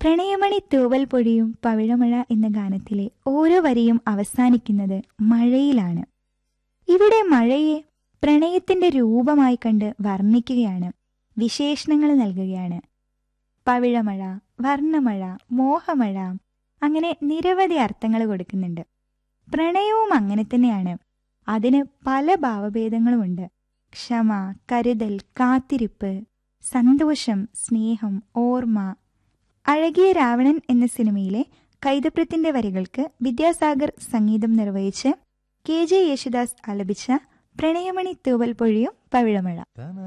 പ്രണയമണി തൂവൽ പൊഴിയും പവിഴമഴ എന്ന ഗാനത്തിലെ ഓരോ വരിയും അവസാനിക്കുന്നത് മഴയിലാണ് ഇവിടെ മഴയെ പ്രണയത്തിന്റെ രൂപമായി കണ്ട് വർണ്ണിക്കുകയാണ് വിശേഷണങ്ങൾ നൽകുകയാണ് പവിഴമഴ വർണ്ണമഴ മോഹമഴ അങ്ങനെ നിരവധി അർത്ഥങ്ങൾ കൊടുക്കുന്നുണ്ട് പ്രണയവും അങ്ങനെ തന്നെയാണ് അതിന് പല ഭാവഭേദങ്ങളുമുണ്ട് ക്ഷമ കരുതൽ കാത്തിരിപ്പ് സന്തോഷം സ്നേഹം ഓർമ്മ അഴകിയ രാവണൻ എന്ന സിനിമയിലെ കൈതപ്രത്തിന്റെ വരികൾക്ക് വിദ്യാസാഗർ സംഗീതം നിർവഹിച്ച് കെ ജെ യേശുദാസ് ആലപിച്ച പ്രണയമണി തൂവൽ പൊഴിയും പവിഴമഴ